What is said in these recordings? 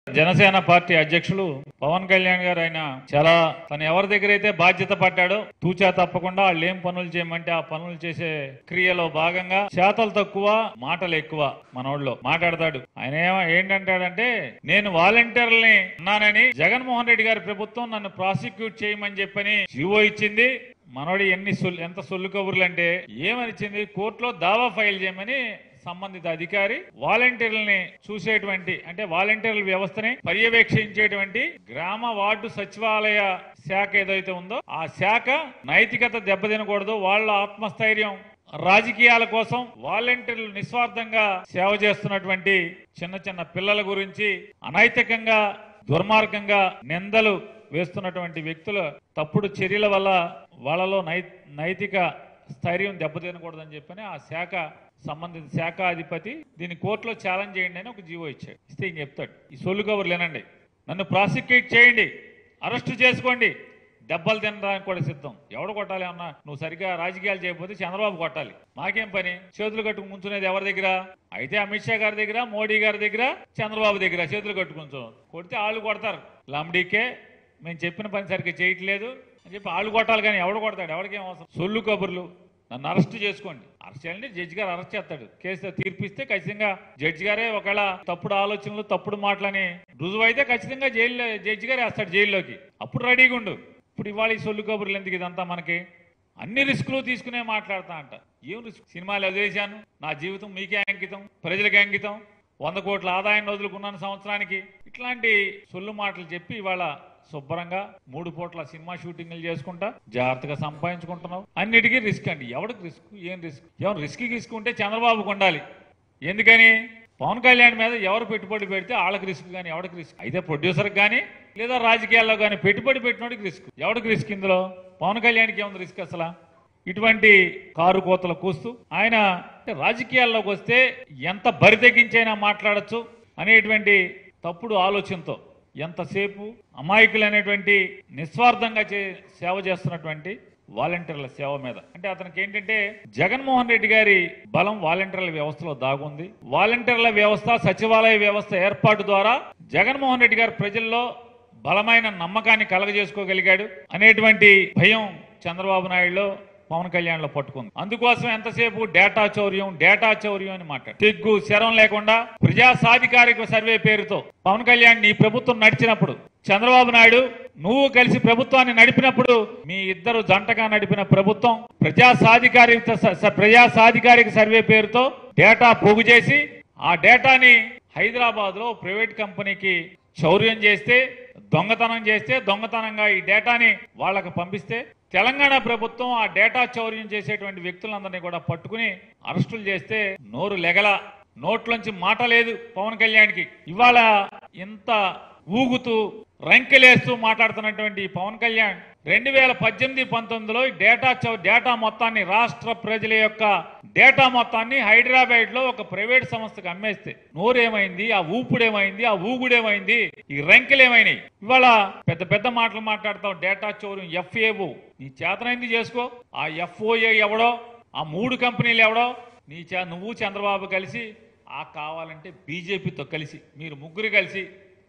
Janasena party అధ్యక్షులు పవన్ కళ్యాణ్ గారు ఆయన చాలా తను ఎవరి దగ్గర అయితే బాధ్యత పడ్డాడో తూచా తప్పకుండా వాళ్ళు ఏం పనులు చేయమంటే ఆ పనులు చేసే క్రియలో భాగంగా చేతలు తక్కువ మాటలు ఎక్కువ మనోళ్ళు మాట్లాడతాడు ఆయన ఏమ- ఏంటంటాడంటే నేను వాలంటీర్లని అన్నానని జగన్మోహన్ రెడ్డి గారి ప్రభుత్వం నన్ను ప్రాసిక్యూట్ చేయమని చెప్పని జీవో ఇచ్చింది మనోడి ఎన్ని సొల్లు ఎంత సొల్లు కబుర్లు అంటే ఏమని ఇచ్చింది కోర్టులో దావా ఫైల్ చేయమని సంబంధిత అధికారి వాలంటీర్లని చూసేటువంటి అంటే వాలంటీర్ల వ్యవస్థని పర్యవేక్షించేటువంటి గ్రామ వార్డు సచివాలయ శాఖ ఏదైతే ఉందో ఆ శాఖ నైతికత దెబ్బతినకూడదు వాళ్ళ ఆత్మస్థైర్యం రాజకీయాల కోసం వాలంటీర్లు నిస్వార్థంగా సేవ చేస్తున్నటువంటి చిన్న చిన్న పిల్లల గురించి అనైతికంగా దుర్మార్గంగా నిందలు వేస్తున్నటువంటి వ్యక్తుల తప్పుడు చర్యల వల్ల వాళ్ళలో నై నైతిక స్థైర్యం దెబ్బతినకూడదని చెప్పని ఆ శాఖ సంబంధిత శాఖ అధిపతి దీన్ని కోర్టులో ఛాలెంజ్ చేయండి అని ఒక జీవో ఇచ్చాడు ఇస్తే ఈయన చెప్తాడు ఈ సొల్లు కబుర్లు వినండి నన్ను ప్రాసిక్యూట్ చేయండి అరెస్టు చేసుకోండి దెబ్బలు తినడానికి కూడా సిద్ధం ఎవడు కొట్టాలి అన్నా నువ్వు సరిగ్గా రాజకీయాలు చేయకపోతే చంద్రబాబు కొట్టాలి మాకేం పని చేతులు కట్టుకు ముంచునేది ఎవరి దగ్గర అయితే అమిత్ షా గారి దగ్గర మోడీ గారి దగ్గర చంద్రబాబు దగ్గర చేతులు కట్టుకుంటాం కొడితే వాళ్ళు కొడతారు లంబడీకే మేము చెప్పిన పని సరిగ్గా చేయట్లేదు అని చెప్పి వాళ్ళు కొట్టాలి కానీ ఎవడు కొడతాడు ఎవరికేం అవసరం సొల్లు కబుర్లు నన్ను అరెస్ట్ చేసుకోండి అరెస్ట్ చేయండి జడ్జి గారు అరెస్ట్ చేస్తాడు కేసు తీర్పిస్తే ఖచ్చితంగా జడ్జి గారే ఒకవేళ తప్పుడు ఆలోచనలు తప్పుడు మాటలని రుజువు అయితే ఖచ్చితంగా జైల్లో జడ్జి గారే వేస్తాడు జైల్లోకి అప్పుడు రెడీగా ఉండు ఇప్పుడు ఇవాళ ఈ సొల్లు కబుర్లు ఎందుకు ఇదంతా మనకి అన్ని రిస్కులు తీసుకునే మాట్లాడతా అంట ఏం రిస్క్ సినిమాలు వదిలేశాను నా జీవితం మీకే అంకితం ప్రజలకే అంకితం వంద కోట్ల ఆదాయాన్ని వదులుకున్నాను సంవత్సరానికి ఇట్లాంటి సొల్లు మాటలు చెప్పి ఇవాళ శుభ్రంగా మూడు పూట్ల సినిమా షూటింగ్లు చేసుకుంటా జాగ్రత్తగా సంపాదించుకుంటున్నావు అన్నిటికీ రిస్క్ అండి ఎవరికి రిస్క్ ఏం రిస్క్ ఎవరు రిస్క్ తీసుకుంటే చంద్రబాబుకు ఉండాలి ఎందుకని పవన్ కళ్యాణ్ మీద ఎవరు పెట్టుబడి పెడితే వాళ్ళకి రిస్క్ కానీ ఎవరికి రిస్క్ అయితే ప్రొడ్యూసర్కి కానీ లేదా రాజకీయాల్లో కానీ పెట్టుబడి పెట్టినోడికి రిస్క్ ఎవరికి రిస్క్ ఇందులో పవన్ కళ్యాణ్కి ఏముంది రిస్క్ అసలు ఇటువంటి కారు కోతలు కూస్తూ ఆయన అంటే రాజకీయాల్లోకి వస్తే ఎంత బరి తెగించైనా మాట్లాడచ్చు అనేటువంటి తప్పుడు ఆలోచనతో ఎంతసేపు అమాయకులైనటువంటి నిస్వార్థంగా చే సేవ చేస్తున్నటువంటి వాలంటీర్ల సేవ మీద అంటే అతనికి ఏంటంటే జగన్మోహన్ రెడ్డి గారి బలం వాలంటీర్ల వ్యవస్థలో దాగుంది వాలంటీర్ల వ్యవస్థ సచివాలయ వ్యవస్థ ఏర్పాటు ద్వారా జగన్మోహన్ రెడ్డి గారు ప్రజల్లో బలమైన నమ్మకాన్ని కలగజేసుకోగలిగాడు అనేటువంటి భయం చంద్రబాబు నాయుడులో పవన్ కళ్యాణ్ లో పట్టుకుంది అందుకోసం ఎంతసేపు డేటా చౌర్యం డేటా చౌర్యం అని మాట తెగ్గు శరం లేకుండా ప్రజా సాధికారిక సర్వే పేరుతో పవన్ కళ్యాణ్ నీ ప్రభుత్వం నడిచినప్పుడు చంద్రబాబు నాయుడు నువ్వు కలిసి ప్రభుత్వాన్ని నడిపినప్పుడు మీ ఇద్దరు జంటగా నడిపిన ప్రభుత్వం ప్రజా సాధికారిక స- స- ప్రజా సాధికారిక సర్వే పేరుతో డేటా పోగు చేసి ఆ డేటాని హైదరాబాద్ లో ప్రైవేట్ కంపెనీకి చౌర్యం చేస్తే దొంగతనం చేస్తే దొంగతనంగా ఈ డేటాని వాళ్ళకి పంపిస్తే తెలంగాణ ప్రభుత్వం ఆ డేటా చౌర్యం చేసేటువంటి వ్యక్తులందరినీ కూడా పట్టుకుని అరెస్టులు చేస్తే నోరు లెగల నోట్లోంచి మాట లేదు పవన్ కళ్యాణ్కి ఇవాళ ఇంత ఊగుతూ రంకెలేస్తూ మాట్లాడుతున్నటువంటి ఈ పవన్ కళ్యాణ్ రెండు వేల పద్దెనిమిది పంతొమ్మిదిలో ఈ డేటా చౌ డేటా మొత్తాన్ని రాష్ట్ర ప్రజల యొక్క డేటా మొత్తాన్ని హైదరాబాద్ లో ఒక ప్రైవేట్ సంస్థకు అమ్మేస్తే నోరేమైంది ఆ ఊపుడేమైంది ఆ ఊగుడేమైంది ఈ రంకెలేమైనాయి ఇవాళ పెద్ద పెద్ద మాటలు మాట్లాడతాం డేటా చౌర్యం ఎఫ్ఏఓ నీ చేతనైంది చేసుకో ఆ ఎఫ్ఓఏ ఎవడో ఆ మూడు కంపెనీలు ఎవడో నీ చే నువ్వు చంద్రబాబు కలిసి ఆ కావాలంటే బీజేపీతో కలిసి మీరు ముగ్గురు కలిసి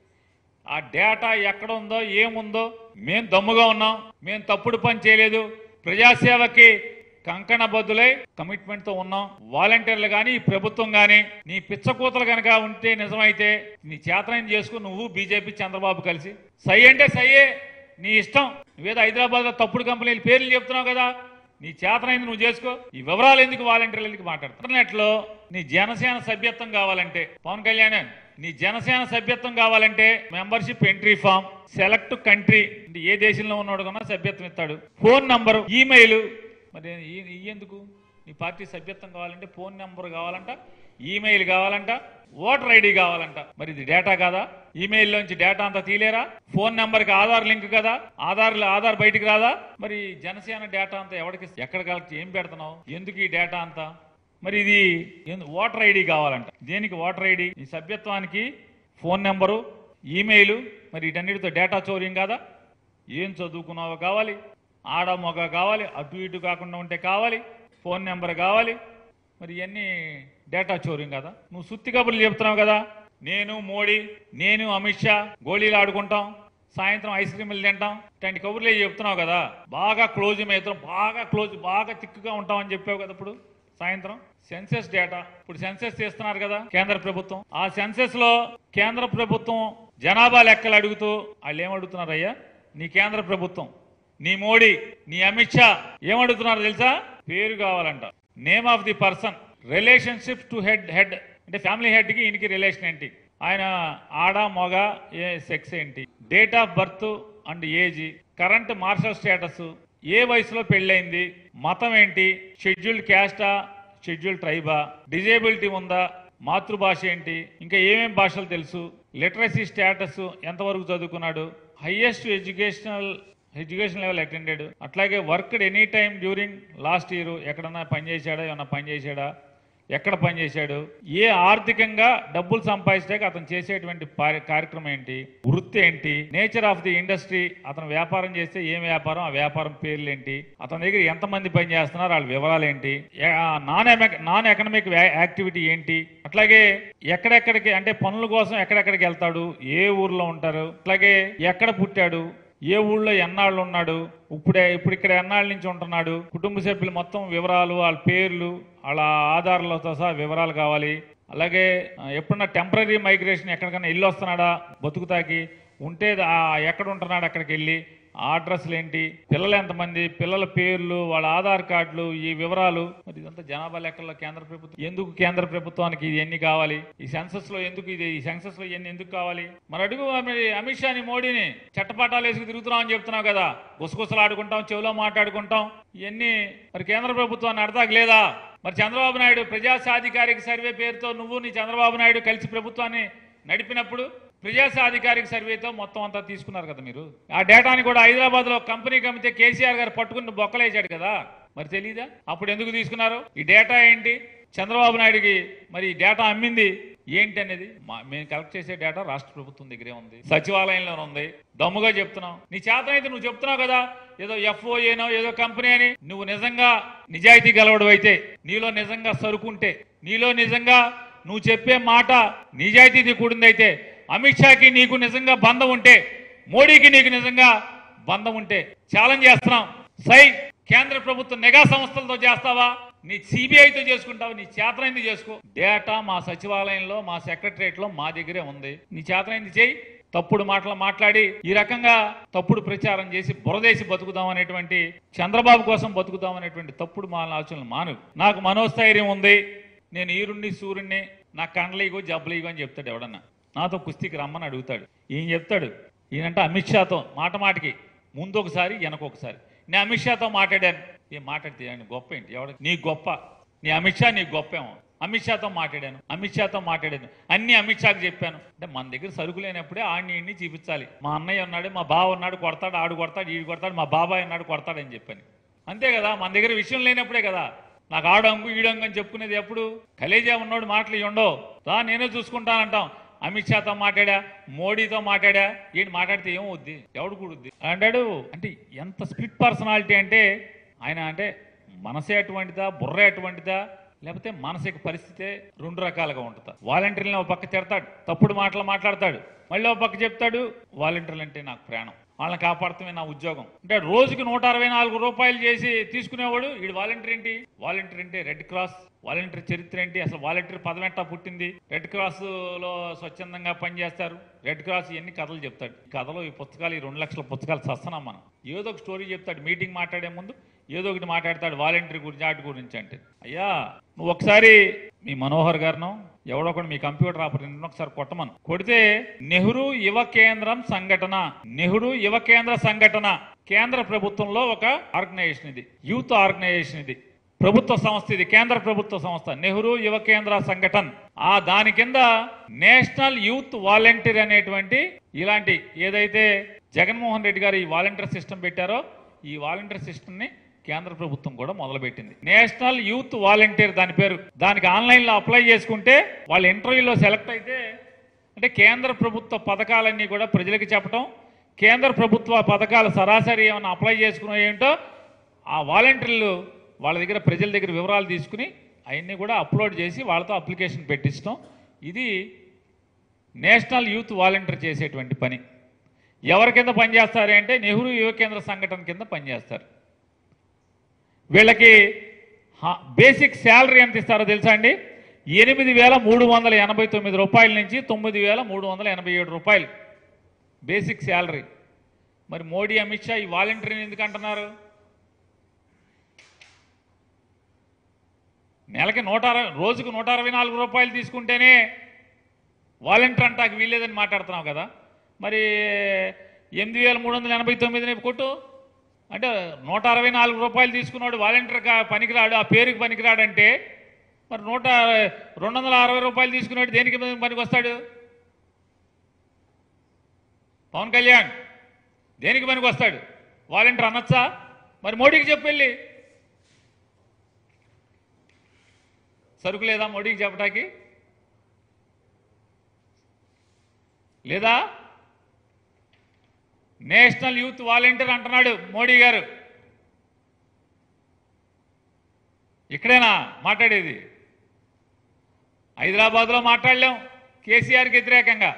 ఆ డేటా ఎక్కడ ఉందో ఏముందో మేం దమ్ముగా ఉన్నాం మేం తప్పుడు పని చేయలేదు ప్రజాసేవకి కంకణ బద్దులై కమిట్మెంట్ తో ఉన్నాం వాలంటీర్లు కానీ ఈ ప్రభుత్వం కానీ నీ పిచ్చకూతలు కనుక ఉంటే నిజమైతే నీ చేతనైన చేసుకుని నువ్వు బీజేపీ చంద్రబాబు కలిసి సై అంటే సయ్యే నీ ఇష్టం నువ్వేదో హైదరాబాద్ లో తప్పుడు కంపెనీల పేర్లు చెప్తున్నావు కదా నీ చేతనైంది నువ్వు చేసుకో ఈ వివరాలు ఎందుకు వాలంటీర్లు ఎందుకు మాట్లాడుతావు ఇంటర్నెట్ లో నీ జనసేన సభ్యత్వం కావాలంటే పవన్ కళ్యాణ్ నీ జనసేన సభ్యత్వం కావాలంటే membership entry form select country అంటే ఏ దేశంలో ఉన్నాడు కన్నా సభ్యత్వం ఇస్తాడు ఫోన్ నంబర్ ఈమెయిల్ మరి ఈ- ఈ ఎందుకు నీ పార్టీ సభ్యత్వం కావాలంటే ఫోన్ నెంబర్ కావాలంట ఈమెయిల్ కావాలంట ఓటర్ ఐడి కావాలంట మరి ఇది డేటా కాదా ఈమెయిల్ లోంచి డేటా అంతా తీలేరా ఫోన్ నెంబర్ కి ఆధార్ లింక్ కదా ఆధార్ ఆధార్ బయటికి రాదా మరి జనసేన డేటా అంతా ఎవరికి ఎక్కడ కలెక్ట్ ఏం పెడుతున్నావు ఎందుకు ఈ డేటా అంతా మరి ఇది ఎందు- ఓటర్ ఐడి కావాలంట దేనికి ఓటర్ ఐడి ఈ సభ్యత్వానికి ఫోన్ నెంబరు ఈమెయిల్ మరి వీటన్నిటితో డేటా చౌర్యం కాదా ఏం చదువుకున్నావో కావాలి ఆడ మొగ కావాలి అటు ఇటు కాకుండా ఉంటే కావాలి ఫోన్ నెంబర్ కావాలి మరి ఇవన్నీ డేటా చౌర్యం కదా నువ్వు సుత్తి కబుర్లు చెప్తున్నావు కదా నేను మోడీ నేను అమిత్ షా గోళీలు ఆడుకుంటాం సాయంత్రం ఐస్ క్రీములు తింటాం ఇట్లాంటి కబుర్లే చెప్తున్నావు కదా బాగా క్లోజ్ మేతం బాగా క్లోజ్ బాగా తిక్కుగా ఉంటాం అని చెప్పావు కదా ఇప్పుడు సాయంత్రం సెన్సెస్ డేటా ఇప్పుడు సెన్సెస్ తీస్తున్నారు కదా కేంద్ర ప్రభుత్వం ఆ సెన్సెస్ లో కేంద్ర ప్రభుత్వం జనాభా లెక్కలు అడుగుతూ వాళ్ళు ఏమడుగుతున్నారయ్యా నీ కేంద్ర ప్రభుత్వం నీ మోడీ నీ అమిత్ షా ఏమడుగుతున్నారు తెలుసా పేరు కావాలంట name of the person relationship to head head అంటే ఫ్యామిలీ హెడ్ కి ఈయనకి రిలేషన్ ఏంటి ఆయన ఆడ మగ ఏ సెక్స్ ఏంటి date of birth and age current marshal status ఏ వయసులో పెళ్ళైంది మతం ఏంటి షెడ్యూల్డ్ క్యాస్టా షెడ్యూల్డ్ ట్రైబా డిజేబిలిటీ ఉందా మాతృభాష ఏంటి ఇంకా ఏమేం భాషలు తెలుసు లిటరసీ స్టేటస్ ఎంతవరకు చదువుకున్నాడు highest educational education level attended అట్లాగే worked any time during last year ఎక్కడన్నా పని చేశాడా ఏమన్నా పని చేశాడా ఎక్కడ పనిచేశాడు ఏ ఆర్థికంగా డబ్బులు సంపాదించడానికి అతను చేసేటువంటి పారి- కార్యక్రమం ఏంటి వృత్తి ఏంటి నేచర్ ఆఫ్ ది ఇండస్ట్రీ అతను వ్యాపారం చేస్తే ఏం వ్యాపారం ఆ వ్యాపారం పేర్లు ఏంటి అతని దగ్గర ఎంతమంది పని చేస్తున్నారు వాళ్ళ వివరాలు ఏంటి ఏ- ఆ నాన్ ఎమ- నాన్ ఎకనమిక్ వ్యా- యాక్టివిటీ ఏంటి అట్లాగే ఎక్కడెక్కడికి అంటే పనుల కోసం ఎక్కడెక్కడికి వెళ్తాడు ఏ ఊర్లో ఉంటారు అట్లాగే ఎక్కడ పుట్టాడు ఏ ఊళ్ళో ఎన్నాళ్ళు ఉన్నాడు ఇప్పుడే ఇప్పుడు ఇక్కడ ఎన్నాళ్ళ నుంచి ఉంటున్నాడు కుటుంబ సభ్యులు మొత్తం వివరాలు వాళ్ళ పేర్లు వాళ్ళ ఆధారాలతో సహా వివరాలు కావాలి అలాగే ఆ, ఎప్పుడన్నా టెంపరీ మైగ్రేషన్ ఎక్కడికైనా ఇల్లు వస్తున్నాడా బతుకుతాకి ఉంటే ఆ ఎక్కడ ఉంటున్నాడు అక్కడికి వెళ్ళి ఆ అడ్రస్లు ఏంటి పిల్లలు ఎంతమంది పిల్లల పేర్లు వాళ్ళ ఆధార్ కార్డులు ఈ వివరాలు మరి ఇదంతా జనాభా లెక్కల్లో కేంద్ర ప్రభుత్వం ఎందుకు కేంద్ర ప్రభుత్వానికి ఇది ఎన్ని కావాలి ఈ సెన్సస్ లో ఎందుకు ఇది ఈ సెన్సస్ లో ఇవన్నీ ఎందుకు కావాలి మరి అడుగు మరి అమిత్ షాని మోడీని చట్టపట్టాలు వేసుకు తిరుగుతున్నాం అని చెప్తున్నావు కదా గుసగుసలు ఆడుకుంటాం చెవిలో మాట్లాడుకుంటాం ఇవన్నీ మరి కేంద్ర ప్రభుత్వాన్ని అర్థాకు లేదా మరి చంద్రబాబు నాయుడు ప్రజా సాధికారిక సర్వే పేరుతో నువ్వు నీ చంద్రబాబు నాయుడు కలిసి ప్రభుత్వాన్ని నడిపినప్పుడు ప్రజా సాధికారిక సర్వేతో మొత్తం అంతా తీసుకున్నారు కదా మీరు ఆ డేటాని కూడా హైదరాబాద్ లో కంపెనీకి అమ్మితే కేసీఆర్ గారు పట్టుకుని బొక్కలేశాడు కదా మరి తెలీదా అప్పుడు ఎందుకు తీసుకున్నారు ఈ డేటా ఏంటి చంద్రబాబు నాయుడుకి మరి ఈ డేటా అమ్మింది ఏంటి అనేది మా- మేము కలెక్ట్ చేసే డేటా రాష్ట్ర ప్రభుత్వం దగ్గరే ఉంది సచివాలయంలోనే ఉంది దమ్ముగా చెప్తున్నావు నీ చేత అయితే నువ్వు చెప్తున్నావు కదా ఏదో ఎఫ్ఓఏనో ఏదో కంపెనీ అని నువ్వు నిజంగా నిజాయితీ గలవడు అయితే నీలో నిజంగా సరుకుంటే నీలో నిజంగా నువ్వు చెప్పే మాట నిజాయితీ కూడిందైతే అమిత్ షాకి నీకు నిజంగా బంధం ఉంటే మోడీకి నీకు నిజంగా బంధం ఉంటే ఛాలెంజ్ చేస్తున్నాం సై కేంద్ర ప్రభుత్వ నిఘా సంస్థలతో చేస్తావా నీ సిబిఐతో చేసుకుంటావా నీ చేతనైంది చేసుకో డేటా మా సచివాలయంలో మా సెక్రటరియట్ లో మా దగ్గరే ఉంది నీ చేతనైంది చేయి తప్పుడు మాటలు మాట్లాడి ఈ రకంగా తప్పుడు ప్రచారం చేసి బురదేసి బతుకుదాం అనేటువంటి చంద్రబాబు కోసం బతుకుదాం అనేటువంటి తప్పుడు మా ఆలోచనలు మాను నాకు మనోస్థైర్యం ఉంది నేను ఈరుణ్ణి సూర్యుణ్ణి నా కండ్లీగో జబ్బలీగో అని చెప్తాడు ఎవడన్నా నాతో కుస్తీకి రమ్మని అడుగుతాడు ఈయన చెప్తాడు ఈయనంటే అమిత్ షాతో మాట మాటకి ముందు ఒకసారి వెనక ఒకసారి నేను అమిత్ షాతో మాట్లాడాను ఏం మాట్లాడితే ఆయన గొప్ప ఏంటి ఎవడ నీ గొప్ప నీ అమిత్ షా నీ గొప్పేమో అమిత్ షాతో మాట్లాడాను అమిత్ షాతో మాట్లాడాను అన్ని అమిత్ షాకి చెప్పాను అంటే మన దగ్గర సరుకు లేనప్పుడే ఆడిని ఈడిని చూపించాలి మా అన్నయ్య ఉన్నాడు మా బావ ఉన్నాడు కొడతాడు ఆడు కొడతాడు ఈడు కొడతాడు మా బాబాయ్ ఉన్నాడు కొడతాడని చెప్పాను అంతే కదా మన దగ్గర విషయం లేనప్పుడే కదా నాకు ఆడంగు ఈడంగు అని చెప్పుకునేది ఎప్పుడు కలేజా ఉన్నోడు మాటలు ఇవి ఉండవు రా నేనే చూసుకుంటానంటాం అమిత్ షాతో మాట్లాడా మోడీతో మాట్లాడా ఏంటి మాట్లాడితే ఏమవుద్ది ఎవడు కూడుద్ది అంటాడు అంటే ఎంత స్ప్లిట్ పర్సనాలిటీ అంటే ఆయన అంటే మనసే అటువంటిదా బుర్ర అటువంటిదా లేకపోతే మానసిక పరిస్థితే రెండు రకాలుగా ఉంటుంది వాలంటీర్లను ఒక పక్క తిడతాడు తప్పుడు మాటలు మాట్లాడతాడు మళ్ళీ ఒక పక్క చెప్తాడు వాలంటీర్లు అంటే నాకు ప్రాణం వాళ్ళని కాపాడటమే నా ఉద్యోగం అంటే రోజుకి నూట అరవై నాలుగు రూపాయలు చేసి తీసుకునేవాడు వీడు వాలంటీర్ ఏంటి వాలంటీర్ అంటే రెడ్ క్రాస్ వాలంటీర్ చరిత్ర ఏంటి అసలు వాలంటీర్ పదం ఎట్టా పుట్టింది రెడ్ క్రాస్ లో స్వచ్ఛందంగా పనిచేస్తారు రెడ్ క్రాస్ ఇవన్నీ కథలు చెప్తాడు ఈ కథలు ఈ పుస్తకాలు ఈ రెండు లక్షల పుస్తకాలు చస్తున్నాం మనం ఏదో ఒక స్టోరీ చెప్తాడు మీటింగ్ మాట్లాడే ముందు ఏదో ఒకటి మాట్లాడతాడు వాలంటీర్ గురించి వాటి గురించి అంటే అయ్యా నువ్వు ఒకసారి మీ మనోహర్ గారిను ఎవడో ఒకడు మీ కంప్యూటర్ ఆపరేటర్ ఒకసారి కొట్టమను కొడితే నెహ్రూ యువ కేంద్రం సంఘటన నెహ్రూ యువ కేంద్ర సంఘటన కేంద్ర ప్రభుత్వంలో ఒక ఆర్గనైజేషన్ ఇది యూత్ ఆర్గనైజేషన్ ఇది ప్రభుత్వ సంస్థ ఇది కేంద్ర ప్రభుత్వ సంస్థ నెహ్రూ యువ కేంద్ర సంఘటన్ ఆ దాని కింద నేషనల్ యూత్ వాలంటీర్ అనేటువంటి ఇలాంటి ఏదైతే జగన్మోహన్ రెడ్డి గారు ఈ వాలంటీర్ సిస్టమ్ పెట్టారో ఈ వాలంటీర్ సిస్టమ్ ని కేంద్ర ప్రభుత్వం కూడా మొదలుపెట్టింది నేషనల్ యూత్ వాలంటీర్ దాని పేరు దానికి ఆన్లైన్ లో అప్లై చేసుకుంటే వాళ్ళ ఇంటర్వ్యూలో సెలెక్ట్ అయితే అంటే కేంద్ర ప్రభుత్వ పథకాలన్నీ కూడా ప్రజలకు చెప్పడం కేంద్ర ప్రభుత్వ పథకాలు సరాసరి ఏమైనా అప్లై చేసుకున్న ఏంటో ఆ వాలంటీర్లు వాళ్ళ దగ్గర ప్రజల దగ్గర వివరాలు తీసుకుని అవన్నీ కూడా అప్లోడ్ చేసి వాళ్ళతో అప్లికేషన్ పెట్టించడం ఇది నేషనల్ యూత్ వాలంటీర్ చేసేటువంటి పని ఎవరి కింద పనిచేస్తారు అంటే నెహ్రూ యువ కేంద్ర సంఘటన కింద పనిచేస్తారు వీళ్ళకి హా- బేసిక్ శాలరీ ఎంత ఇస్తారో తెలుసా అండి ఎనిమిది వేల మూడు వందల ఎనభై తొమ్మిది రూపాయల నుంచి తొమ్మిది వేల మూడు వందల ఎనభై ఏడు రూపాయలు బేసిక్ శాలరీ మరి మోడీ అమిత్ షా ఈ వాలంటీర్ని ఎందుకు అంటున్నారు నెలకి నూట అరవై రోజుకు నూట అరవై నాలుగు రూపాయలు తీసుకుంటేనే వాలంటీర్ అంటాకి వీల్లేదని మాట్లాడుతున్నావు కదా మరి ఎనిమిది వేల మూడు వందల ఎనభై తొమ్మిదిని కొట్టు అంటే నూట అరవై నాలుగు రూపాయలు తీసుకున్నాడు వాలంటీర్ కా- పనికిరాడు ఆ పేరుకి పనికిరాడంటే మరి నూట రెండు వందల అరవై రూపాయలు తీసుకున్నాడు దేనికి పనికి వస్తాడు పవన్ కళ్యాణ్ దేనికి పనికి వస్తాడు వాలంటీర్ అనొచ్చా మరి మోడీకి చెప్పెళ్ళి సరుకు లేదా మోడీకి చెప్పటానికి లేదా నేషనల్ యూత్ వాలంటీర్ అంటున్నాడు మోడీ గారు ఇక్కడేనా మాట్లాడేది హైదరాబాద్లో మాట్లాడలేం కేసీఆర్కి వ్యతిరేకంగా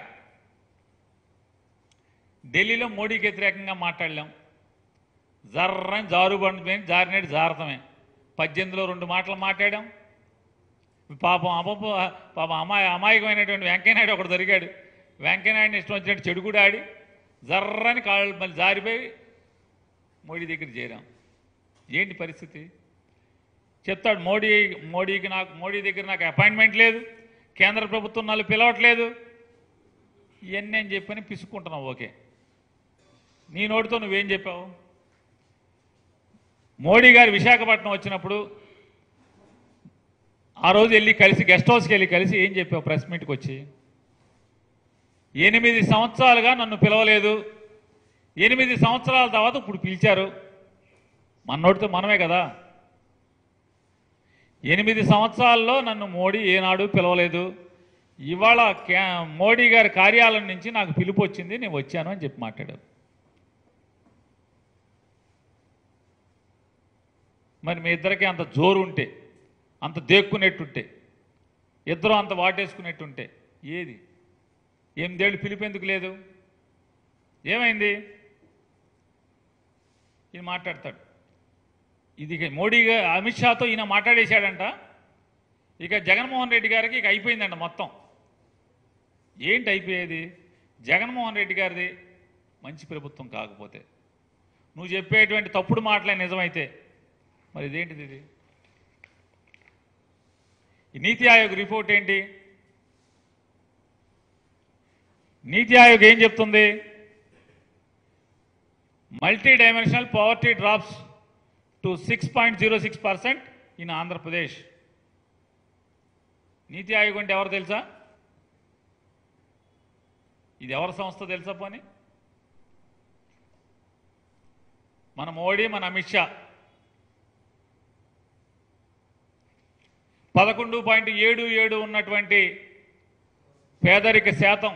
ఢిల్లీలో మోడీకి వ్యతిరేకంగా మాట్లాడలేం జర్రని జారు బండి మీద జారినేడు జారతమే పద్దెనిమిదిలో రెండు మాటలు మాట్లాడాం పాపం అమ్మపు పాపం అమ్మాయి అమాయకమైనటువంటి వెంకయ్యనాయుడు ఒకడు దొరికాడు వెంకయ్యనాయుడిని ఇష్టం వచ్చినట్టు చెడు కూడా ఆడి జర్రని కాళ్ళు మళ్ళీ జారిపోయి మోడీ దగ్గర చేరాం ఏంటి పరిస్థితి చెప్తాడు మోడీ మోడీకి నాకు మోడీ దగ్గర నాకు అపాయింట్మెంట్ లేదు కేంద్ర ప్రభుత్వం నన్ను పిలవట్లేదు ఇవన్నీ అని చెప్పని పిసుక్కుంటున్నావు ఓకే నీ నోటితో నువ్వేం చెప్పావు మోడీ గారు విశాఖపట్నం వచ్చినప్పుడు ఆ రోజు వెళ్ళి కలిసి గెస్ట్ హౌస్కి వెళ్ళి కలిసి ఏం చెప్పావు ప్రెస్ మీట్కి వచ్చి ఎనిమిది సంవత్సరాలుగా నన్ను పిలవలేదు ఎనిమిది సంవత్సరాల తర్వాత ఇప్పుడు పిలిచారు మన నోటితో మనమే కదా ఎనిమిది సంవత్సరాల్లో నన్ను మోడీ ఏనాడు పిలవలేదు ఇవాళ క్యా- మోడీ గారి కార్యాలయం నుంచి నాకు పిలుపు వచ్చింది నేను వచ్చాను అని చెప్పి మాట్లాడారు మరి మీ ఇద్దరికి అంత జోరు ఉంటే అంత దేక్కునేట్టుంటే ఇద్దరు అంత వాటేసుకునేట్టుంటే ఏది ఎనిమిదేళ్ళు పిలుపు ఎందుకు లేదు ఏమైంది ఈయన మాట్లాడతాడు ఇది ఇక మోడీ గా- అమిత్ షాతో ఈయన మాట్లాడేశాడంట ఇక జగన్మోహన్ రెడ్డి గారికి ఇక అయిపోయిందంట మొత్తం ఏంటి అయిపోయేది జగన్మోహన్ రెడ్డి గారిది మంచి ప్రభుత్వం కాకపోతే నువ్వు చెప్పేటువంటి తప్పుడు మాటలే నిజమైతే మరి ఇదేంటిది ఇది ఈ నీతి ఆయోగ్ రిపోర్ట్ ఏంటి నీతి ఆయోగ్ ఏం చెప్తుంది multi dimensional poverty drops to six point zero six percent in Andhra Pradesh NITI Aayog అంటే ఎవరు తెలుసా ఇది ఎవరి సంస్థ తెలుసా పోని మన మోడీ మన అమిత్ షా పదకొండు పాయింట్ ఏడు ఏడు ఉన్నటువంటి పేదరిక శాతం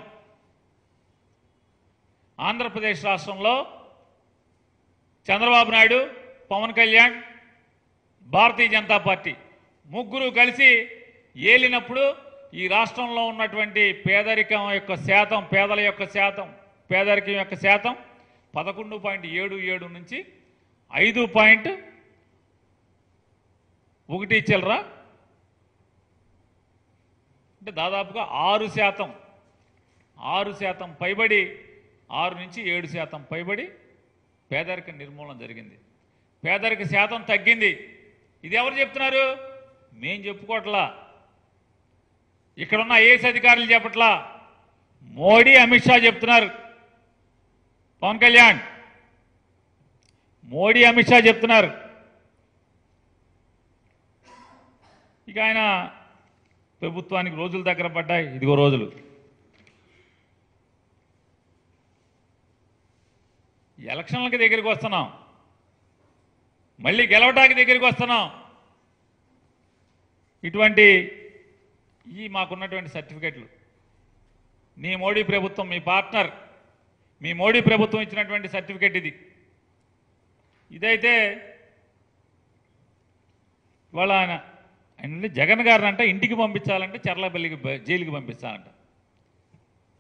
ఆంధ్రప్రదేశ్ రాష్ట్రంలో చంద్రబాబు నాయుడు పవన్ కళ్యాణ్ భారతీయ జనతా పార్టీ ముగ్గురు కలిసి ఏలినప్పుడు ఈ రాష్ట్రంలో ఉన్నటువంటి పేదరికం యొక్క శాతం పేదల యొక్క శాతం పేదరికం యొక్క శాతం పదకొండు పాయింట్ ఏడు ఏడు నుంచి ఐదు పాయింట్ ఒకటి చిల్లరా అంటే దాదాపుగా ఆరు శాతం ఆరు శాతం పైబడి ఆరు నుంచి ఏడు శాతం పైబడి పేదరిక నిర్మూలన జరిగింది పేదరిక శాతం తగ్గింది ఇది ఎవరు చెప్తున్నారు మేం చెప్పుకోవట్లా ఇక్కడున్న ఐఏఎస్ అధికారులు చెప్పట్లా మోడీ అమిత్ షా చెప్తున్నారు పవన్ కళ్యాణ్ మోడీ అమిత్ షా చెప్తున్నారు ఇక ఆయన ప్రభుత్వానికి రోజులు దగ్గర పడ్డాయి ఇదిగో రోజులు ఎలక్షన్లకి దగ్గరికి వస్తున్నాం మళ్ళీ గెలవటానికి దగ్గరికి వస్తున్నాం ఇటువంటి ఈ మాకున్నటువంటి సర్టిఫికెట్లు నీ మోడీ ప్రభుత్వం మీ పార్ట్నర్ మీ మోడీ ప్రభుత్వం ఇచ్చినటువంటి సర్టిఫికెట్ ఇది ఇదైతే ఇవాళ ఆయన ఆయన జగన్ గారిని అంట ఇంటికి పంపించాలంటే చర్లపల్లికి బ- జైలుకి పంపించాలంట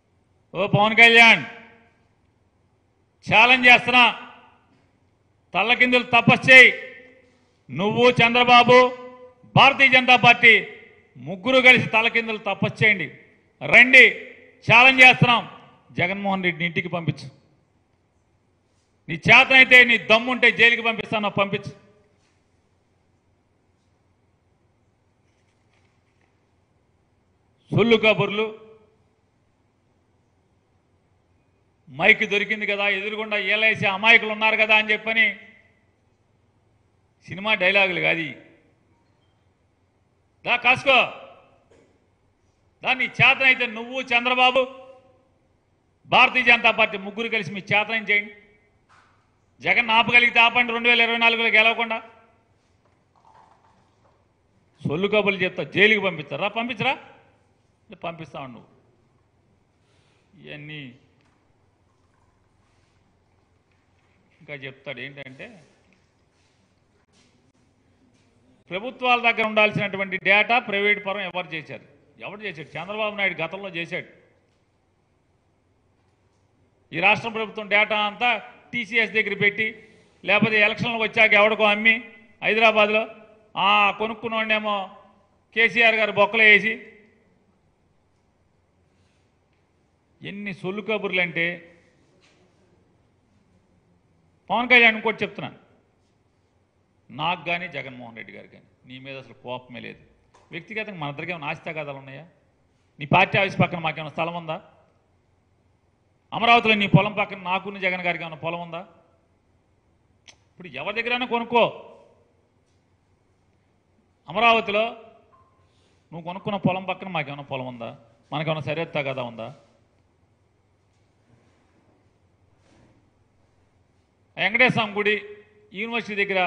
ఓ పవన్ కళ్యాణ్ ఛాలెంజ్ చేస్తున్నా తల్లకిందులు తపస్సు చేయి నువ్వు చంద్రబాబు భారతీయ జనతా పార్టీ ముగ్గురు కలిసి తలకిందులు తపస్సు చేయండి రండి ఛాలెంజ్ చేస్తున్నాం జగన్మోహన్ రెడ్డిని ఇంటికి పంపించు నీ చేతనైతే నీ దమ్ముంటే జైలుకి పంపిస్తానో పంపించు సొల్లు కబుర్లు మైక్ దొరికింది కదా ఎదురుగుండా ఏలేసి అమాయకులు ఉన్నారు కదా అని చెప్పని సినిమా డైలాగులు కాదు ఇవి. దా కాసుకో దాన్ని చేతనైతే నువ్వు చంద్రబాబు భారతీయ జనతా పార్టీ ముగ్గురు కలిసి మీ చేతనం చేయండి జగన్ ఆపగలిగితే ఆపండి రెండు వేల ఇరవై నాలుగులో గెలవకుండా సొల్లు కబుర్లు చెప్తా జైలుకి పంపిస్తారా పంపించరా పంపిస్తావు నువ్వు ఇవన్నీ ఇంకా చెప్తాడు ఏంటంటే ప్రభుత్వాల దగ్గర ఉండాల్సినటువంటి డేటా ప్రైవేట్ పరం ఎవరు చేశారు ఎవరు చేశాడు చంద్రబాబు నాయుడు గతంలో చేశాడు ఈ రాష్ట్ర ప్రభుత్వం డేటా అంతా టీసీఎస్ దగ్గర పెట్టి లేకపోతే ఎలక్షన్లకు వచ్చాక ఎవడికో అమ్మి హైదరాబాద్లో ఆ కొనుక్కున్నోడేమో కేసీఆర్ గారు బొక్కలు వేసి ఎన్ని సొల్లు కబుర్లు అంటే పవన్ కళ్యాణ్ ఇంకోటి చెప్తున్నాను నాకు కానీ జగన్మోహన్ రెడ్డి గారు కానీ నీ మీద అసలు కోపమే లేదు వ్యక్తిగతంగా మన ఇద్దరికి ఏమైనా ఆస్తి తగాదాలు ఉన్నాయా నీ పార్టీ ఆఫీస్ పక్కన మాకేమైనా స్థలం ఉందా అమరావతిలో నీ పొలం పక్కన నాకు జగన్ గారికి ఏమైనా పొలం ఉందా ఇప్పుడు ఎవరి దగ్గరైనా కొనుక్కో అమరావతిలో నువ్వు కొనుక్కున్న పొలం పక్కన మాకేమైనా పొలం ఉందా మనకేమైనా సరిహద్దు తగాదా ఉందా వెంకటేశ్వరం గుడి యూనివర్సిటీ దగ్గర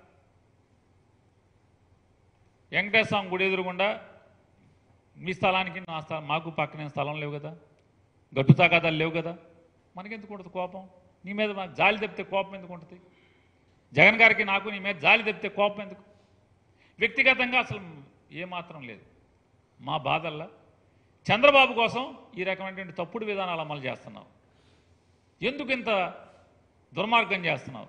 వెంకటేశ్వరం గుడి ఎదురుగుండా మీ స్థలానికి నా స్థలం మాకు పక్కనే స్థలం లేవు కదా గట్టు తాగాదాలు లేవు కదా మనకెందుకు ఉంటుంది కోపం నీ మీద మాకు జాలి తెప్పితే కోపం ఎందుకు ఉంటుంది జగన్ గారికి నాకు నీ మీద జాలి తెప్పితే కోపం ఎందుకు వ్యక్తిగతంగా అసలు ఏమాత్రం లేదు మా బాధల్లా చంద్రబాబు కోసం ఈ రకమైనటువంటి తప్పుడు విధానాలు అమలు చేస్తున్నావు ఎందుకు ఇంత దుర్మార్గం చేస్తున్నావు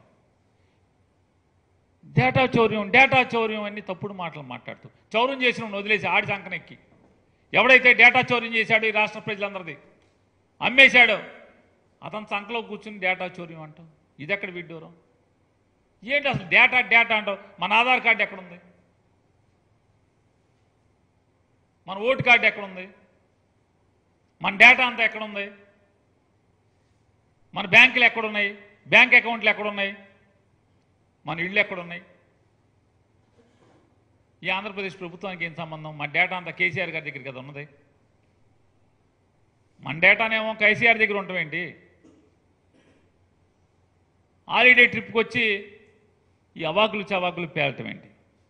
డేటా చౌర్యం డేటా చౌర్యం అన్ని తప్పుడు మాటలు మాట్లాడుతూ చౌర్యం చేసిన వాడిని వదిలేసి ఆడి సంకనెక్కి ఎవడైతే డేటా చౌర్యం చేశాడో ఈ రాష్ట్ర ప్రజలందరిది అమ్మేశాడో అతని సంకలో కూర్చుని డేటా చౌర్యం అంటావు ఇది ఎక్కడ విడ్డూరం ఏంటి అసలు డేటా డేటా అంటావు మన ఆధార్ కార్డు ఎక్కడుంది మన ఓటు కార్డు ఎక్కడుంది మన డేటా అంతా ఎక్కడుంది మన బ్యాంకులు ఎక్కడున్నాయి బ్యాంక్ అకౌంట్లు ఎక్కడున్నాయి మన ఇళ్ళు ఎక్కడున్నాయి ఈ ఆంధ్రప్రదేశ్ ప్రభుత్వానికి ఏం సంబంధం మన డేటా అంతా కేసీఆర్ గారి దగ్గర కదా ఉన్నది మన డేటానేమో కేసీఆర్ దగ్గర ఉంటామేంటి హాలిడే ట్రిప్కి వచ్చి ఈ అవాకులు చవాకులు పేలటం ఏంటి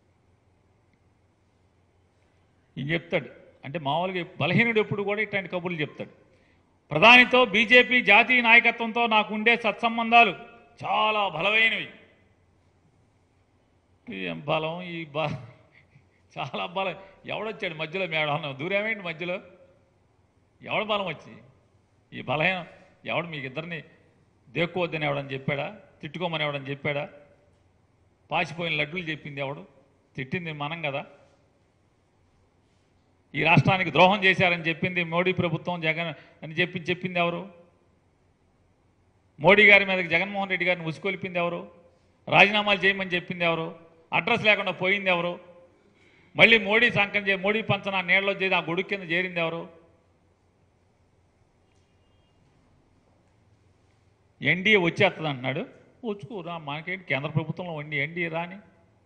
ఈయన చెప్తాడు అంటే మామూలుగా బలహీనుడు ఎప్పుడు కూడా ఇట్లాంటి కబుర్లు చెప్తాడు ప్రధానితో బీజేపీ జాతీయ నాయకత్వంతో నాకు ఉండే సత్సంబంధాలు చాలా బలమైనవి ఏం బలం ఈ బ చాలా బలం ఎవడొచ్చాడు మధ్యలో మేడం దూరమేంటి మధ్యలో ఎవడ బలం వచ్చి ఈ బలహీన ఎవడు మీకు ఇద్దరిని దేక్కోవద్దని ఎవడని చెప్పాడా తిట్టుకోమని ఎవడని చెప్పాడా పాసిపోయిన లడ్డూలు చెప్పింది ఎవడు తిట్టింది మనం కదా ఈ రాష్ట్రానికి ద్రోహం చేశారని చెప్పింది మోడీ ప్రభుత్వం జగన్ అని చెప్పి చెప్పింది ఎవరు మోడీ గారి మీదకి జగన్మోహన్ రెడ్డి గారిని ఉసుకొలిపింది ఎవరు రాజీనామాలు చేయమని చెప్పింది ఎవరు అడ్రస్ లేకుండా పోయింది ఎవరు మళ్ళీ మోడీ సంకం చే మోడీ పంచన నీళ్ళలో చేసి ఆ గొడుగు కింద చేరింది ఎవరు ఎన్డీఏ వచ్చేస్తుంది అంటున్నాడు వచ్చుకోరా మనకేంటి కేంద్ర ప్రభుత్వంలో వండి ఎన్డీఏ రాని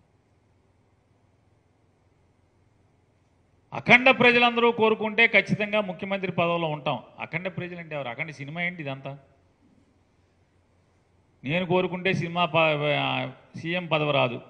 అఖండ ప్రజలందరూ కోరుకుంటే ఖచ్చితంగా ముఖ్యమంత్రి పదవిలో ఉంటాం అఖండ ప్రజలు అంటే ఎవరు అఖండ సినిమా ఏంటి ఇదంతా నేను కోరుకుంటే సినిమా ప- సీఎం పదవి రాదు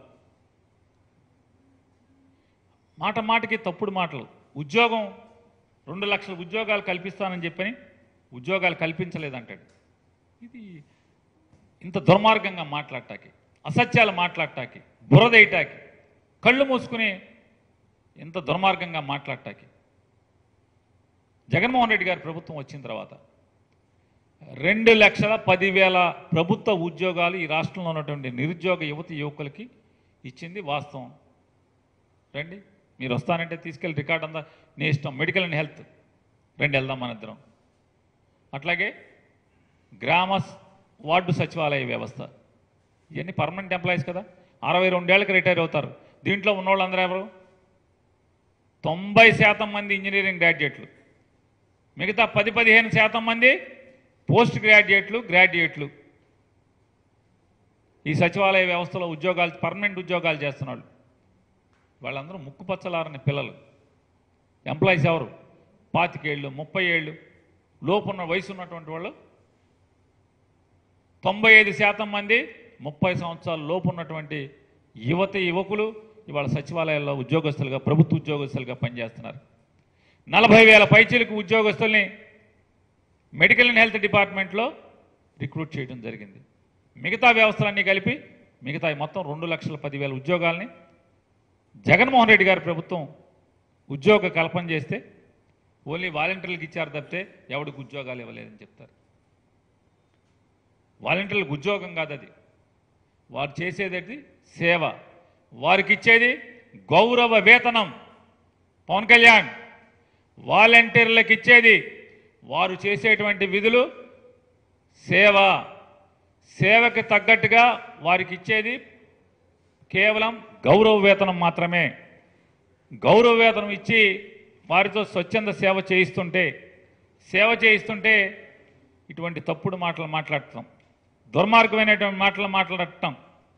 మాట మాటకి తప్పుడు మాటలు ఉద్యోగం రెండు లక్షల ఉద్యోగాలు కల్పిస్తానని చెప్పని ఉద్యోగాలు కల్పించలేదంటాడు ఇది ఇంత దుర్మార్గంగా మాట్లాడటానికి అసత్యాలు మాట్లాడటానికి బురదేయటానికి కళ్ళు మూసుకుని ఇంత దుర్మార్గంగా మాట్లాడటానికి జగన్మోహన్ రెడ్డి గారి ప్రభుత్వం వచ్చిన తర్వాత రెండు లక్షల పదివేల ప్రభుత్వ ఉద్యోగాలు ఈ రాష్ట్రంలో ఉన్నటువంటి నిరుద్యోగ యువతి యువకులకి ఇచ్చింది వాస్తవం రండి మీరు వస్తానంటే తీసుకెళ్ళి రికార్డ్ అంతా నీ ఇష్టం మెడికల్ అండ్ హెల్త్ రండి వెళ్దాం మన ఇద్దరం అట్లాగే గ్రామ స్- వార్డు సచివాలయ వ్యవస్థ ఇవన్నీ పర్మనెంట్ ఎంప్లాయీస్ కదా అరవై రెండేళ్ళకి రిటైర్ అవుతారు దీంట్లో ఉన్నవాళ్ళందరూ ఎవరు తొంభై శాతం మంది ఇంజనీరింగ్ గ్రాడ్యుయేట్లు మిగతా పది పదిహేను శాతం మంది పోస్ట్ గ్రాడ్యుయేట్లు గ్రాడ్యుయేట్లు ఈ సచివాలయ వ్యవస్థలో ఉద్యోగాలు పర్మనెంట్ ఉద్యోగాలు చేస్తున్నాళ్ళు వాళ్ళందరూ ముక్కుపచ్చలారని పిల్లలు ఎంప్లాయీస్ ఎవరు పాతికేళ్ళు ముప్పై ఏళ్ళు లోపున్న వయసు ఉన్నటువంటి వాళ్ళు తొంభై ఐదు శాతం మంది ముప్పై సంవత్సరాల లోపు ఉన్నటువంటి యువతి యువకులు ఇవాళ సచివాలయాల్లో ఉద్యోగస్తులుగా ప్రభుత్వ ఉద్యోగస్తులుగా పనిచేస్తున్నారు నలభై వేల పైచీలకు ఉద్యోగస్తుల్ని మెడికల్ అండ్ హెల్త్ డిపార్ట్మెంట్లో రిక్రూట్ చేయడం జరిగింది మిగతా వ్యవస్థలన్నీ కలిపి మిగతా మొత్తం రెండు లక్షల పదివేల ఉద్యోగాల్ని జగన్మోహన్ రెడ్డి గారి ప్రభుత్వం ఉద్యోగ కల్పన చేస్తే ఓన్లీ వాలంటీర్లకు ఇచ్చారు తప్పితే ఎవడికి ఉద్యోగాలు ఇవ్వలేదని చెప్తారు వాలంటీర్లకు ఉద్యోగం కాదు అది వారు చేసేది సేవ వారికి ఇచ్చేది గౌరవ వేతనం పవన్ కళ్యాణ్ వాలంటీర్లకు ఇచ్చేది వారు చేసేటువంటి విధులు సేవ సేవకి తగ్గట్టుగా వారికి ఇచ్చేది కేవలం గౌరవ వేతనం మాత్రమే గౌరవ వేతనం ఇచ్చి వారితో స్వచ్ఛంద సేవ చేయిస్తుంటే సేవ చేయిస్తుంటే ఇటువంటి తప్పుడు మాటలు మాట్లాడటం దుర్మార్గమైనటువంటి మాటలు మాట్లాడటం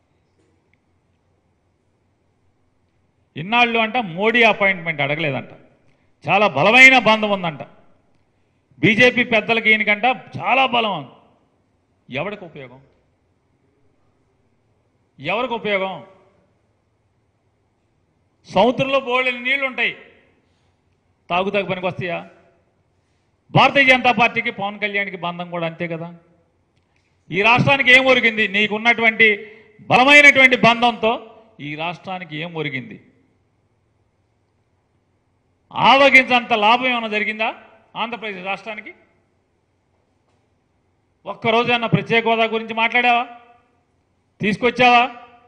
ఇన్నాళ్ళు అంట మోడీ అపాయింట్మెంట్ అడగలేదంట చాలా బలమైన బంధం ఉందంట బీజేపీ పెద్దలకి ఈయనకంట చాలా బలం ఉంది. ఎవరికి ఉపయోగం ఎవరికి ఉపయోగం సముద్రంలో బోళ్ళని నీళ్లు ఉంటాయి తాగుతాకు పనికి వస్తాయా భారతీయ జనతా పార్టీకి పవన్ కళ్యాణ్కి బంధం కూడా అంతే కదా ఈ రాష్ట్రానికి ఏం ఒరిగింది నీకున్నటువంటి బలమైనటువంటి బంధంతో ఈ రాష్ట్రానికి ఏం ఒరిగింది ఆవగించంత లాభం ఏమైనా జరిగిందా ఆంధ్రప్రదేశ్ రాష్ట్రానికి ఒక్కరోజైనా ప్రత్యేక హోదా గురించి మాట్లాడావా తీసుకొచ్చావా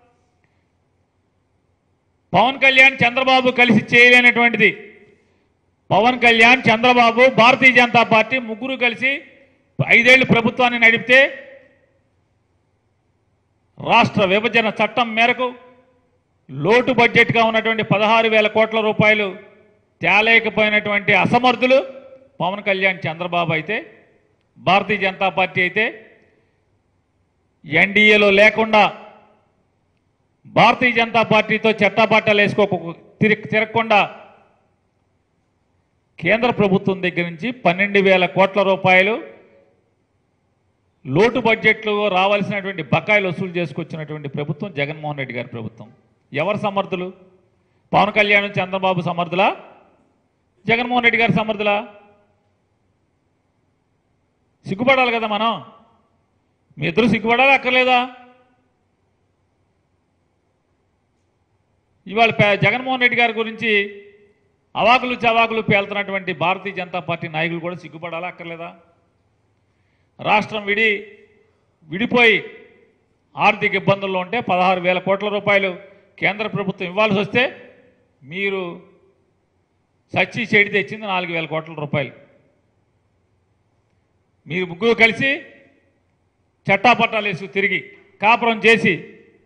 పవన్ కళ్యాణ్ చంద్రబాబు కలిసి చేయలేనటువంటిది పవన్ కళ్యాణ్ చంద్రబాబు భారతీయ జనతా పార్టీ ముగ్గురు కలిసి ఐదేళ్లు ప్రభుత్వాన్ని నడిపితే రాష్ట్ర విభజన చట్టం మేరకు లోటు బడ్జెట్గా ఉన్నటువంటి పదహారు వేల కోట్ల రూపాయలు తేలేకపోయినటువంటి అసమర్థులు పవన్ కళ్యాణ్ చంద్రబాబు అయితే భారతీయ జనతా పార్టీ అయితే ఎన్డీఏలో లేకుండా భారతీయ జనతా పార్టీతో చట్టాపట్టాలు వేసుకోక తిరగ తిరగకుండా కేంద్ర ప్రభుత్వం దగ్గర నుంచి పన్నెండు వేల కోట్ల రూపాయలు లోటు బడ్జెట్లో రావాల్సినటువంటి బకాయిలు వసూలు చేసుకొచ్చినటువంటి ప్రభుత్వం జగన్మోహన్ రెడ్డి గారి ప్రభుత్వం ఎవరు సమర్థులు పవన్ కళ్యాణ్ చంద్రబాబు సమర్థులా జగన్మోహన్ రెడ్డి గారి సమర్థులా సిగ్గుపడాలి కదా మనం మీ ఇద్దరు సిగ్గుపడాలి అక్కర్లేదా ఇవాళ పే- జగన్మోహన్ రెడ్డి గారి గురించి అవాకులు చవాకులు పేలుతున్నటువంటి భారతీయ జనతా పార్టీ నాయకులు కూడా సిగ్గుపడాలా అక్కర్లేదా రాష్ట్రం విడి విడిపోయి ఆర్థిక ఇబ్బందుల్లో ఉంటే పదహారు వేల కోట్ల రూపాయలు కేంద్ర ప్రభుత్వం ఇవ్వాల్సి వస్తే మీరు సచ్చి చెడి తెచ్చింది నాలుగు వేల కోట్ల రూపాయలు మీరు ముగ్గురు కలిసి చట్టాపట్టాలు వేసి తిరిగి కాపురం చేసి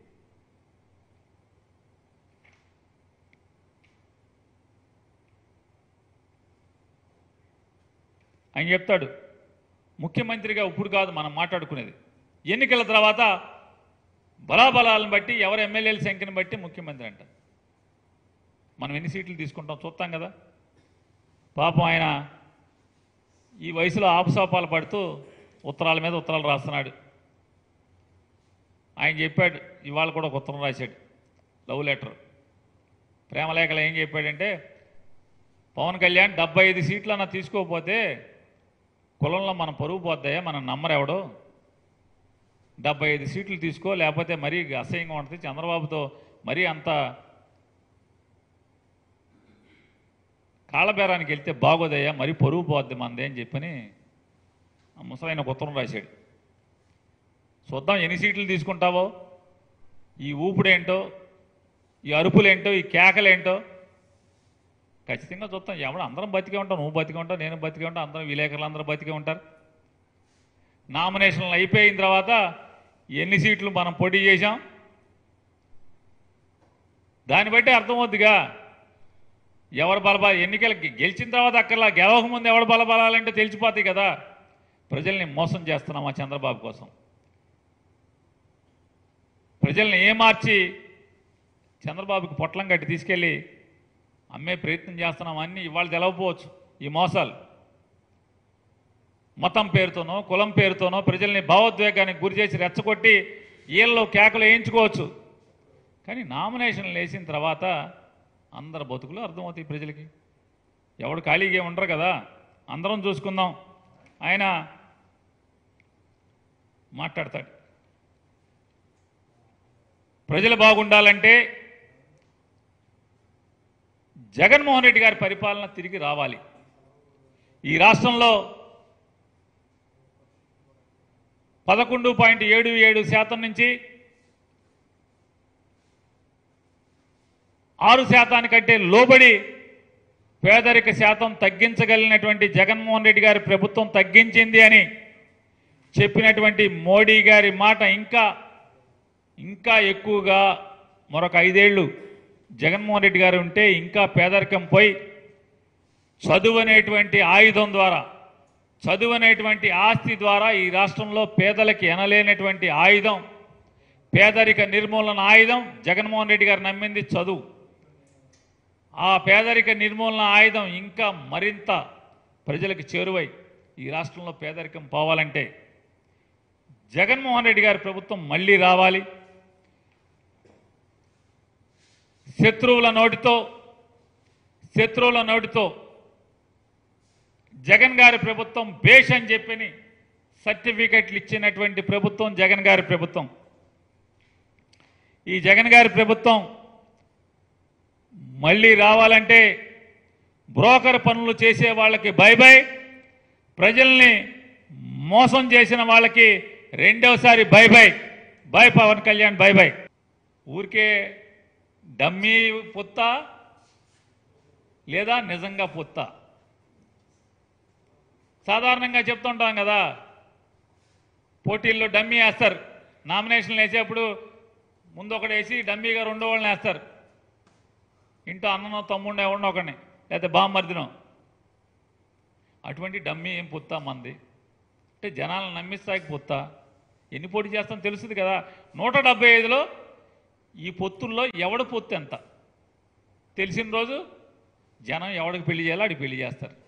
ఆయన చెప్తాడు ముఖ్యమంత్రిగా ఇప్పుడు కాదు మనం మాట్లాడుకునేది ఎన్నికల తర్వాత బలాబలాలను బట్టి ఎవరు ఎమ్మెల్యేల సంఖ్యను బట్టి ముఖ్యమంత్రి అంట మనం ఎన్ని సీట్లు తీసుకుంటాం చూస్తాం కదా పాపం ఆయన ఈ వయసులో ఆపసోపాలు పడుతూ ఉత్తరాల మీద ఉత్తరాలు రాస్తున్నాడు ఆయన చెప్పాడు ఇవాళ కూడా ఒక ఉత్తరం రాశాడు లవ్ లెటర్ ప్రేమలేఖలు ఏం చెప్పాడంటే పవన్ కళ్యాణ్ డెబ్బై ఐదు సీట్లన్నా తీసుకోకపోతే కులంలో మనం పరుగు పోద్దాయా మనం నమ్మరెవడు డెబ్బై ఐదు సీట్లు తీసుకో లేకపోతే మరీ అసహ్యంగా ఉంటుంది చంద్రబాబుతో మరీ అంత కాళ్ళబేరానికి వెళ్తే బాగోదయ్యా మరీ పరుగు పోద్ది మనదే అని చెప్పని ఆ ముసలాయన ఒక ఉత్తరం రాశాడు చూద్దాం ఎన్ని సీట్లు తీసుకుంటావో ఈ ఊపుడేంటో ఈ అరుపులేంటో ఈ కేకలేంటో ఖచ్చితంగా చూస్తాం ఎవడు అందరం బతికే ఉంటాం నువ్వు బతికే ఉంటావు నేను బతికే ఉంటాం అందరం విలేకరులు అందరూ బతికే ఉంటారు నామినేషన్లు అయిపోయిన తర్వాత ఎన్ని సీట్లు మనం పోటీ చేశాం దాన్ని బట్టి అర్థమవుద్దిగా ఎవరు బలబల ఎన్నికలు గె- గెలిచిన తర్వాత అక్కర్లా గెలవక ముందు ఎవరు బలబలాలంటే తెలిసిపోతాయి కదా ప్రజల్ని మోసం చేస్తున్నామా చంద్రబాబు కోసం ప్రజల్ని ఏమార్చి చంద్రబాబుకి పొట్లం కట్టి తీసుకెళ్ళి అమ్మే ప్రయత్నం చేస్తున్నాం అన్నీ ఇవాళ తెలవపోవచ్చు ఈ మోసాలు మతం పేరుతోనో కులం పేరుతోనో ప్రజల్ని భావోద్వేగానికి గురి చేసి రెచ్చగొట్టి వీళ్ళు కేకలు వేయించుకోవచ్చు కానీ నామినేషన్లు వేసిన తర్వాత అందరి బతుకులు అర్థమవుతాయి ప్రజలకి ఎవడు ఖాళీగా ఉండరు కదా అందరం చూసుకుందాం ఆయన మాట్లాడతాడు ప్రజలు బాగుండాలంటే జగన్మోహన్ రెడ్డి గారి పరిపాలన తిరిగి రావాలి ఈ రాష్ట్రంలో పదకొండు పాయింట్ ఏడు ఏడు శాతం నుంచి ఆరు శాతానికంటే లోబడి పేదరిక శాతం తగ్గించగలిగినటువంటి జగన్మోహన్ రెడ్డి గారి ప్రభుత్వం తగ్గించింది అని చెప్పినటువంటి మోడీ గారి మాట ఇంకా ఇంకా ఎక్కువగా మరొక ఐదేళ్లు జగన్మోహన్ రెడ్డి గారు ఉంటే ఇంకా పేదరికం పోయి చదువు అనేటువంటి ఆయుధం ద్వారా చదువు అనేటువంటి ఆస్తి ద్వారా ఈ రాష్ట్రంలో పేదలకి ఎనలేనటువంటి ఆయుధం పేదరిక నిర్మూలన ఆయుధం జగన్మోహన్ రెడ్డి గారు నమ్మింది చదువు ఆ పేదరిక నిర్మూలన ఆయుధం ఇంకా మరింత ప్రజలకు చేరువై ఈ రాష్ట్రంలో పేదరికం పోవాలంటే జగన్మోహన్ రెడ్డి గారి ప్రభుత్వం మళ్ళీ రావాలి శత్రువుల నోటితో శత్రువుల నోటితో జగన్ గారి ప్రభుత్వం బేష్ అని చెప్పని సర్టిఫికెట్లు ఇచ్చినటువంటి ప్రభుత్వం జగన్ గారి ప్రభుత్వం ఈ జగన్ గారి ప్రభుత్వం మళ్ళీ రావాలంటే బ్రోకర్ పనులు చేసే వాళ్ళకి బై బై ప్రజల్ని మోసం చేసిన వాళ్ళకి రెండవసారి bye bye bye Pawan Kalyan bye bye ఊరికే డమ్మీ పొత్త లేదా నిజంగా పొత్త సాధారణంగా చెప్తుంటాం కదా పోటీల్లో డమ్మీ వేస్తారు నామినేషన్లు వేసేప్పుడు ముందు ఒకటి వేసి డమ్మీగా రెండో వాళ్ళని వేస్తారు ఇంట్లో అన్ననో తమ్ముడినో ఎవరినో ఒకడిని లేకపోతే బామ్మర్దినో అటువంటి డమ్మీ ఏం పొత్తా మంది అంటే జనాలను నమ్మిస్తాకి పొత్తా ఎన్ని పోటీ చేస్తాం తెలుస్తుంది కదా నూట డెబ్బై ఐదులో ఈ పొత్తుల్లో ఎవడ పొత్తు ఎంత తెలిసిన రోజు జనం ఎవడికి పెళ్లి చేయాలో అడిగి పెళ్లి చేస్తారు